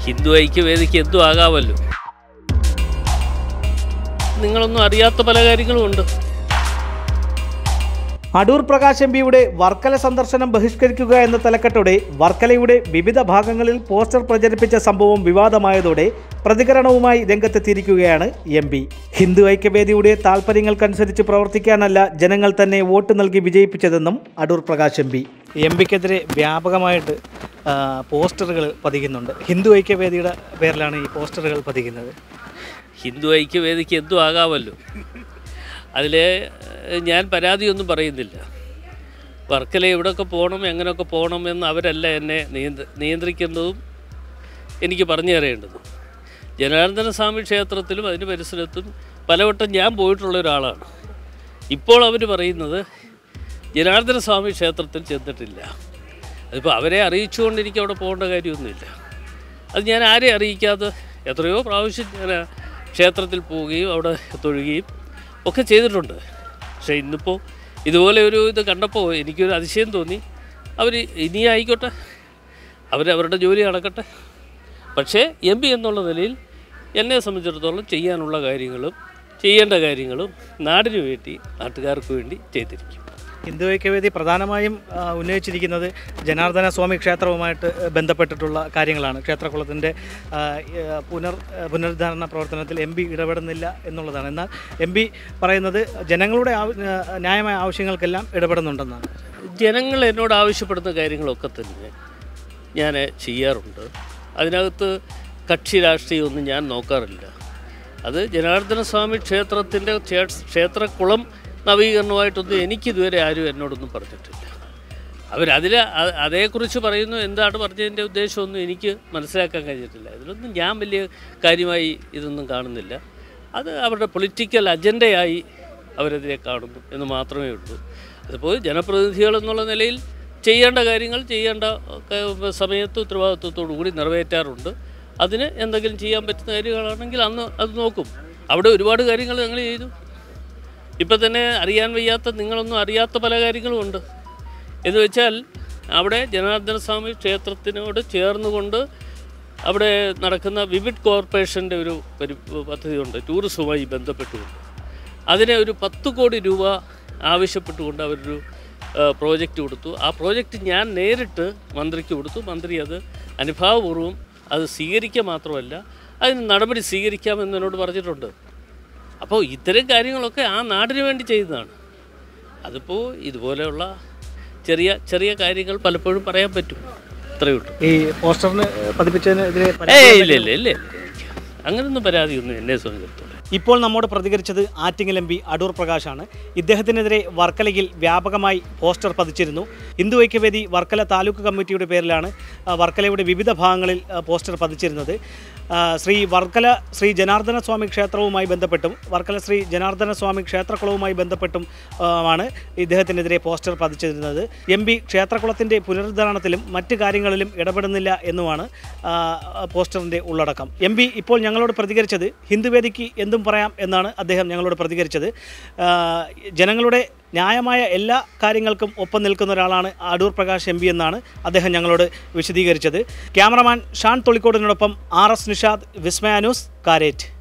ഹിന്ദു ഐക്യവേദിക്ക് എന്തും ആകാമല്ലോ നിങ്ങളൊന്നും അറിയാത്ത പല കാര്യങ്ങളും ഉണ്ട് അടൂർ പ്രകാശ് എം പിയുടെ വർക്കല സന്ദർശനം ബഹിഷ്കരിക്കുക എന്ന തലക്കെട്ടോടെ വർക്കലയുടെ വിവിധ ഭാഗങ്ങളിൽ പോസ്റ്റർ പ്രചരിപ്പിച്ച സംഭവം വിവാദമായതോടെ പ്രതികരണവുമായി രംഗത്തെത്തിയിരിക്കുകയാണ് എം പി ഹിന്ദു ഐക്യവേദിയുടെ താൽപ്പര്യങ്ങൾക്കനുസരിച്ച് പ്രവർത്തിക്കാനല്ല ജനങ്ങൾ തന്നെ വോട്ട് നൽകി വിജയിപ്പിച്ചതെന്നും Adoor Prakash M P M പിക്കെതിരെ വ്യാപകമായിട്ട് പോസ്റ്ററുകൾ പതിക്കുന്നുണ്ട് ഹിന്ദു ഐക്യവേദിയുടെ പേരിലാണ് ഈ പോസ്റ്ററുകൾ പതിക്കുന്നത് ഹിന്ദു ഐക്യവേദിക്ക് എന്തും ആകാമല്ലോ അതിൽ ഞാൻ പരാതിയൊന്നും പറയുന്നില്ല വർക്കല എവിടെയൊക്കെ പോകണം എങ്ങനെയൊക്കെ പോകണം എന്ന് അവരല്ല എന്നെ നിയന്ത്ര നിയന്ത്രിക്കുന്നതും എനിക്ക് പറഞ്ഞു തരേണ്ടതും ജനാർദ്ദന സ്വാമി ക്ഷേത്രത്തിലും അതിന് പരിസരത്തും പലവട്ടം ഞാൻ പോയിട്ടുള്ള ഒരാളാണ് ഇപ്പോൾ അവർ പറയുന്നത് ജനാർദ്ദന സ്വാമി ക്ഷേത്രത്തിൽ ചെന്നിട്ടില്ല അതിപ്പോൾ അവരെ അറിയിച്ചുകൊണ്ട് എനിക്ക് അവിടെ പോകേണ്ട കാര്യമൊന്നുമില്ല അത് ഞാൻ ആരെ അറിയിക്കാതെ എത്രയോ പ്രാവശ്യം ഞാൻ ആ ക്ഷേത്രത്തിൽ പോവുകയും അവിടെ തൊഴുകയും ഒക്കെ ചെയ്തിട്ടുണ്ട് പക്ഷേ ഇന്നിപ്പോൾ ഇതുപോലെ ഒരു ഇത് കണ്ടപ്പോൾ എനിക്കൊരു അതിശയം തോന്നി അവർ ഇനി ആയിക്കോട്ടെ അവർ അവരുടെ ജോലി നടക്കട്ടെ പക്ഷേ എം പി എന്നുള്ള നിലയിൽ എന്നെ സംബന്ധിച്ചിടത്തോളം ചെയ്യാനുള്ള കാര്യങ്ങളും ചെയ്യേണ്ട കാര്യങ്ങളും നാടിനു വേണ്ടി നാട്ടുകാർക്ക് വേണ്ടി ചെയ്തിരിക്കും ഹിന്ദു ഐക്യവേദി പ്രധാനമായും ആ, ഉന്നയിച്ചിരിക്കുന്നത് ജനാർദ്ദന സ്വാമി ക്ഷേത്രവുമായിട്ട് ബന്ധപ്പെട്ടിട്ടുള്ള കാര്യങ്ങളാണ് ക്ഷേത്രകുളത്തിൻ്റെ ആ, ഏ, പുനർ പുനരുദ്ധാരണ പ്രവർത്തനത്തിൽ എം പി ഇടപെടുന്നില്ല എന്നുള്ളതാണ് എന്നാൽ എം പി പറയുന്നത് ജനങ്ങളുടെ ആവ- ആ, ന്യായമായ ആവശ്യങ്ങൾക്കെല്ലാം ഇടപെടുന്നുണ്ടെന്നാണ് ജനങ്ങൾ എന്നോട് ആവശ്യപ്പെടുന്ന കാര്യങ്ങളൊക്കെ തന്നെ ഞാൻ ചെയ്യാറുണ്ട് അതിനകത്ത് കക്ഷി രാഷ്ട്രീയമൊന്നും ഞാൻ നോക്കാറില്ല അത് ജനാർദ്ദന സ്വാമി ക്ഷേത്രത്തിൻ്റെ ക്ഷേത്രക്കുളം നവീകരണമായിട്ടൊന്നും എനിക്കിതുവരെ ആരും എന്നോടൊന്നും പറഞ്ഞിട്ടില്ല അവരതിൽ അതേക്കുറിച്ച് പറയുന്നു എന്താണ് പറഞ്ഞതിൻ്റെ ഉദ്ദേശമൊന്നും എനിക്ക് മനസ്സിലാക്കാൻ കഴിഞ്ഞിട്ടില്ല ഇതിലൊന്നും ഞാൻ വലിയ കാര്യമായി ഇതൊന്നും കാണുന്നില്ല അത് അവരുടെ പൊളിറ്റിക്കൽ അജണ്ടയായി അവരതിനെ കാണുന്നു എന്ന് മാത്രമേ ഉള്ളൂ അതിപ്പോൾ ജനപ്രതിനിധികൾ എന്നുള്ള നിലയിൽ ചെയ്യേണ്ട കാര്യങ്ങൾ ചെയ്യേണ്ട ഒക്കെ സമയത്ത് ഉത്തരവാദിത്വത്തോടു കൂടി നിറവേറ്റാറുണ്ട് അതിന് എന്തെങ്കിലും ചെയ്യാൻ പറ്റുന്ന കാര്യങ്ങളാണെങ്കിൽ അന്ന് അത് നോക്കും അവിടെ ഒരുപാട് കാര്യങ്ങൾ ഞങ്ങൾ ചെയ്തു ഇപ്പം തന്നെ അറിയാൻ വയ്യാത്ത നിങ്ങളൊന്നും അറിയാത്ത പല കാര്യങ്ങളും ഉണ്ട് എന്ന് വെച്ചാൽ അവിടെ ജനാർദ്ദന സ്വാമി ക്ഷേത്രത്തിനോട് ചേർന്നുകൊണ്ട് അവിടെ നടക്കുന്ന വിവിഡ് കോർപ്പറേഷൻ്റെ ഒരു പരി പദ്ധതിയുണ്ട് ടൂറിസവുമായി ബന്ധപ്പെട്ടുകൊണ്ട് അതിനെ ഒരു പത്ത് കോടി രൂപ ആവശ്യപ്പെട്ടുകൊണ്ട് അവരൊരു പ്രോജക്റ്റ് കൊടുത്തു ആ പ്രോജക്റ്റ് ഞാൻ നേരിട്ട് മന്ത്രിക്ക് കൊടുത്തു മന്ത്രി അത് അനുഭാവപൂർവ്വം അത് സ്വീകരിക്കുക മാത്രമല്ല അതിന് നടപടി സ്വീകരിക്കാമെന്ന് എന്നോട് പറഞ്ഞിട്ടുണ്ട് അപ്പോൾ ഇത്തരം കാര്യങ്ങളൊക്കെ ആ നാടിന് വേണ്ടി ചെയ്യുന്നതാണ് അതിപ്പോൾ ഇതുപോലെയുള്ള ചെറിയ ചെറിയ കാര്യങ്ങൾ പലപ്പോഴും പറയാൻ പറ്റും അത്രയേ ഉള്ളൂ ഈ പോസ്റ്ററിന് പതിപ്പിച്ചതിനെതിരെ ഏയ് ഇല്ല ഇല്ല ഇല്ല അങ്ങനൊന്നും പരാതിയൊന്നും എന്നെ സംബന്ധിച്ചിടത്തോളം ഇപ്പോൾ നമ്മോട് പ്രതികരിച്ചത് ആറ്റിങ്ങൽ എം പി അടൂർ പ്രകാശാണ് ഇദ്ദേഹത്തിനെതിരെ വർക്കലയിൽ വ്യാപകമായി പോസ്റ്റർ പതിച്ചിരുന്നു ഹിന്ദു ഐക്യവേദി വർക്കല താലൂക്ക് കമ്മിറ്റിയുടെ പേരിലാണ് ആ, വർക്കലയുടെ വിവിധ ഭാഗങ്ങളിൽ ആ, പോസ്റ്റർ പതിച്ചിരുന്നത് ആ, ശ്രീ വർക്കല ശ്രീ ജനാർദ്ദന സ്വാമി ക്ഷേത്രവുമായി ബന്ധപ്പെട്ടും വർക്കല ശ്രീ ജനാർദ്ദന സ്വാമി ക്ഷേത്രക്കുളവുമായി ബന്ധപ്പെട്ടും ആ, ആണ് ഇദ്ദേഹത്തിനെതിരെ പോസ്റ്റർ പതിച്ചിരുന്നത് എം പി ക്ഷേത്രക്കുളത്തിൻ്റെ പുനരുദ്ധാരണത്തിലും മറ്റ് കാര്യങ്ങളിലും ഇടപെടുന്നില്ല എന്നുമാണ് ആ, പോസ്റ്ററിൻ്റെ ഉള്ളടക്കം എം പി ഇപ്പോൾ ഞങ്ങളോട് പ്രതികരിച്ചത് ഹിന്ദുവേദിക്ക് എന്തും പറയാം എന്നാണ് അദ്ദേഹം ഞങ്ങളോട് പ്രതികരിച്ചത് ആ, ജനങ്ങളുടെ ന്യായമായ എല്ലാ കാര്യങ്ങൾക്കും ഒപ്പം നിൽക്കുന്ന ഒരാളാണ് അടൂർ പ്രകാശ് എം പി എന്നാണ് അദ്ദേഹം ഞങ്ങളോട് വിശദീകരിച്ചത് ക്യാമറമാൻ ഷാൻ തൊളിക്കോടിനോടൊപ്പം ആർ എസ് നിഷാദ് വിസ്മയാനൂസ് കാരേറ്റ്